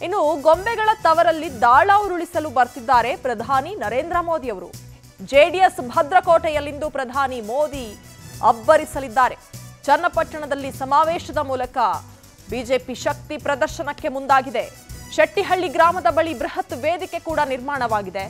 ಇನ್ನು ಗೊಂಬೆಗಳ ತವರಲ್ಲಿ ದಾಳ ಉರುಳಿಸಲು ಬರ್ತಿದ್ದಾರೆ ಪ್ರಧಾನಿ ನರೇಂದ್ರ ಮೋದಿ ಅವರು ಜೆಡಿಎಸ್ ಭದ್ರಕೋಟೆಯಲ್ಲಿಂದು ಪ್ರಧಾನಿ ಮೋದಿ ಅಬ್ಬರಿಸಲಿದ್ದಾರೆ ಚನ್ನಪಟ್ಟಣದಲ್ಲಿ ಸಮಾವೇಶದ ಮೂಲಕ ಬಿಜೆಪಿ ಶಕ್ತಿ ಪ್ರದರ್ಶನಕ್ಕೆ ಮುಂದಾಗಿದೆ ಶೆಟ್ಟಿಹಳ್ಳಿ ಗ್ರಾಮದ ಬಳಿ ಬೃಹತ್ ವೇದಿಕೆ ಕೂಡ ನಿರ್ಮಾಣವಾಗಿದೆ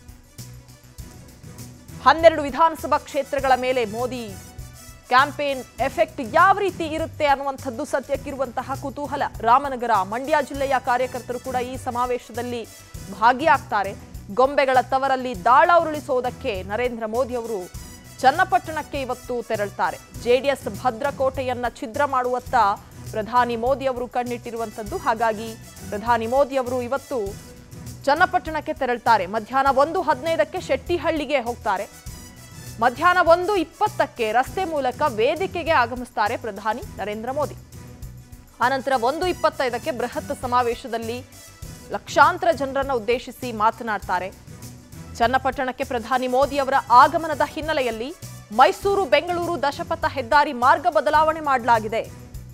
ಹನ್ನೆರಡು ವಿಧಾನಸಭಾ ಕ್ಷೇತ್ರಗಳ ಮೇಲೆ ಮೋದಿ ಕ್ಯಾಂಪೇನ್ ಎಫೆಕ್ಟ್ ಯಾವ ರೀತಿ ಇರುತ್ತೆ ಅನ್ನುವಂಥದ್ದು ಸದ್ಯಕ್ಕಿರುವಂತಹ ಕುತೂಹಲ ರಾಮನಗರ ಮಂಡ್ಯ ಜಿಲ್ಲೆಯ ಕಾರ್ಯಕರ್ತರು ಕೂಡ ಈ ಸಮಾವೇಶದಲ್ಲಿ ಭಾಗಿಯಾಗ್ತಾರೆ ಗೊಂಬೆಗಳ ತವರಲ್ಲಿ ದಾಳ ಉರುಳಿಸುವುದಕ್ಕೆ ನರೇಂದ್ರ ಮೋದಿ ಅವರು ಚನ್ನಪಟ್ಟಣಕ್ಕೆ ಇವತ್ತು ತೆರಳುತ್ತಾರೆ ಜೆಡಿಎಸ್ ಭದ್ರಕೋಟೆಯನ್ನ ಛಿದ್ರ ಮಾಡುವತ್ತ ಪ್ರಧಾನಿ ಮೋದಿ ಅವರು ಕಣ್ಣಿಟ್ಟಿರುವಂಥದ್ದು ಹಾಗಾಗಿ ಪ್ರಧಾನಿ ಮೋದಿ ಅವರು ಇವತ್ತು ಚನ್ನಪಟ್ಟಣಕ್ಕೆ ತೆರಳುತ್ತಾರೆ ಮಧ್ಯಾಹ್ನ ಒಂದು ಹದಿನೈದಕ್ಕೆ ಶೆಟ್ಟಿಹಳ್ಳಿಗೆ ಹೋಗ್ತಾರೆ ಮಧ್ಯಾಹ್ನ ಒಂದು ಇಪ್ಪತ್ತಕ್ಕೆ ರಸ್ತೆ ಮೂಲಕ ವೇದಿಕೆಗೆ ಆಗಮಿಸ್ತಾರೆ ಪ್ರಧಾನಿ ನರೇಂದ್ರ ಮೋದಿ ಆನಂತರ ಒಂದು ಇಪ್ಪತ್ತೈದಕ್ಕೆ ಬೃಹತ್ ಸಮಾವೇಶದಲ್ಲಿ ಲಕ್ಷಾಂತರ ಜನರನ್ನು ಉದ್ದೇಶಿಸಿ ಮಾತನಾಡ್ತಾರೆ ಚನ್ನಪಟ್ಟಣಕ್ಕೆ ಪ್ರಧಾನಿ ಮೋದಿ ಅವರ ಆಗಮನದ ಹಿನ್ನೆಲೆಯಲ್ಲಿ ಮೈಸೂರು ಬೆಂಗಳೂರು ದಶಪಥ ಹೆದ್ದಾರಿ ಮಾರ್ಗ ಬದಲಾವಣೆ ಮಾಡಲಾಗಿದೆ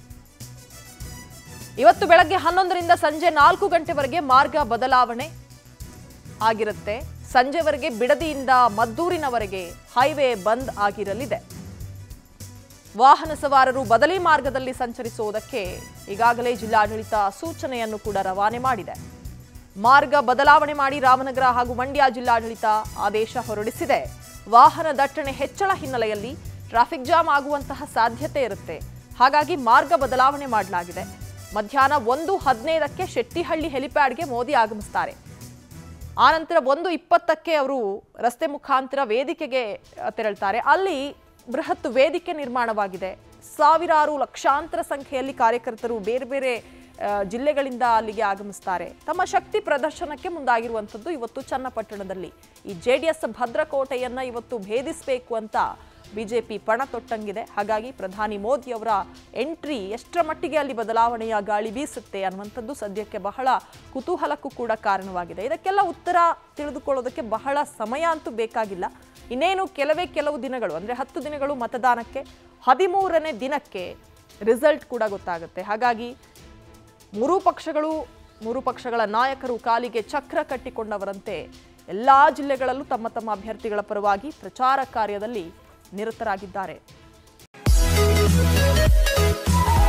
ಇವತ್ತು ಬೆಳಗ್ಗೆ ಹನ್ನೊಂದರಿಂದ ಸಂಜೆ ನಾಲ್ಕು ಗಂಟೆವರೆಗೆ ಮಾರ್ಗ ಬದಲಾವಣೆ ಆಗಿರುತ್ತೆ ಸಂಜೆವರೆಗೆ ಬಿಡದಿಯಿಂದ ಮದ್ದೂರಿನವರೆಗೆ ಹೈವೇ ಬಂದ್ ಆಗಿರಲಿದೆ ವಾಹನ ಸವಾರರು ಬದಲಿ ಮಾರ್ಗದಲ್ಲಿ ಸಂಚರಿಸುವುದಕ್ಕೆ ಈಗಾಗಲೇ ಜಿಲ್ಲಾಡಳಿತ ಸೂಚನೆಯನ್ನು ಕೂಡ ರವಾನೆ ಮಾಡಿದೆ ಮಾರ್ಗ ಬದಲಾವಣೆ ಮಾಡಿ ರಾಮನಗರ ಹಾಗೂ ಮಂಡ್ಯ ಜಿಲ್ಲಾಡಳಿತ ಆದೇಶ ಹೊರಡಿಸಿದೆ ವಾಹನ ದಟ್ಟಣೆ ಹೆಚ್ಚಳ ಹಿನ್ನೆಲೆಯಲ್ಲಿ ಟ್ರಾಫಿಕ್ ಜಾಮ್ ಆಗುವಂತಹ ಸಾಧ್ಯತೆ ಇರುತ್ತೆ ಹಾಗಾಗಿ ಮಾರ್ಗ ಬದಲಾವಣೆ ಮಾಡಲಾಗಿದೆ ಮಧ್ಯಾಹ್ನ ಒಂದು ಹದಿನೈದಕ್ಕೆ ಶೆಟ್ಟಿಹಳ್ಳಿ ಹೆಲಿಪ್ಯಾಡ್ಗೆ ಮೋದಿ ಆಗಮಿಸ್ತಾರೆ ಆನಂತರ ಒಂದು ಇಪ್ಪತ್ತಕ್ಕೆ ಅವರು ರಸ್ತೆ ಮುಖಾಂತರ ವೇದಿಕೆಗೆ ಅ, ತೆರಳ್ತಾರೆ ಅಲ್ಲಿ ಬೃಹತ್ ವೇದಿಕೆ ನಿರ್ಮಾಣವಾಗಿದೆ ಸಾವಿರಾರು ಲಕ್ಷಾಂತರ ಸಂಖ್ಯೆಯಲ್ಲಿ ಕಾರ್ಯಕರ್ತರು ಬೇರೆ ಬೇರೆ ಆ, ಜಿಲ್ಲೆಗಳಿಂದ ಅಲ್ಲಿಗೆ ಆಗಮಿಸ್ತಾರೆ ತಮ್ಮ ಶಕ್ತಿ ಪ್ರದರ್ಶನಕ್ಕೆ ಮುಂದಾಗಿರುವಂಥದ್ದು ಇವತ್ತು ಚನ್ನಪಟ್ಟಣದಲ್ಲಿ ಈ ಜೆ ಡಿ ಎಸ್ ಭದ್ರಕೋಟೆಯನ್ನ ಇವತ್ತು ಭೇದಿಸಬೇಕು ಅಂತ ಬಿಜೆಪಿ ಪಣ ತೊಟ್ಟಂಗಿದೆ ಹಾಗಾಗಿ ಪ್ರಧಾನಿ ಮೋದಿ ಅವರ ಎಂಟ್ರಿ ಎಷ್ಟರ ಮಟ್ಟಿಗೆ ಅಲ್ಲಿ ಬದಲಾವಣೆಯ ಗಾಳಿ ಬೀಸುತ್ತೆ ಅನ್ನುವಂಥದ್ದು ಸದ್ಯಕ್ಕೆ ಬಹಳ ಕುತೂಹಲಕ್ಕೂ ಕೂಡ ಕಾರಣವಾಗಿದೆ ಇದಕ್ಕೆಲ್ಲ ಉತ್ತರ ತಿಳಿದುಕೊಳ್ಳೋದಕ್ಕೆ ಬಹಳ ಸಮಯ ಅಂತೂ ಬೇಕಾಗಿಲ್ಲ ಇನ್ನೇನು ಕೆಲವೇ ಕೆಲವು ದಿನಗಳು ಅಂದರೆ ಹತ್ತು ದಿನಗಳು ಮತದಾನಕ್ಕೆ ಹದಿಮೂರನೇ ದಿನಕ್ಕೆ ರಿಸಲ್ಟ್ ಕೂಡ ಗೊತ್ತಾಗುತ್ತೆ ಹಾಗಾಗಿ ಮೂರೂ ಪಕ್ಷಗಳು ಮೂರು ಪಕ್ಷಗಳ ನಾಯಕರು ಕಾಲಿಗೆ ಚಕ್ರ ಕಟ್ಟಿಕೊಂಡವರಂತೆ ಎಲ್ಲಾ ಜಿಲ್ಲೆಗಳಲ್ಲೂ ತಮ್ಮ ತಮ್ಮ ಅಭ್ಯರ್ಥಿಗಳ ಪರವಾಗಿ ಪ್ರಚಾರ ಕಾರ್ಯದಲ್ಲಿ ನಿರತರಾಗಿದ್ದಾರೆ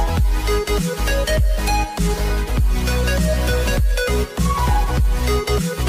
Thank you.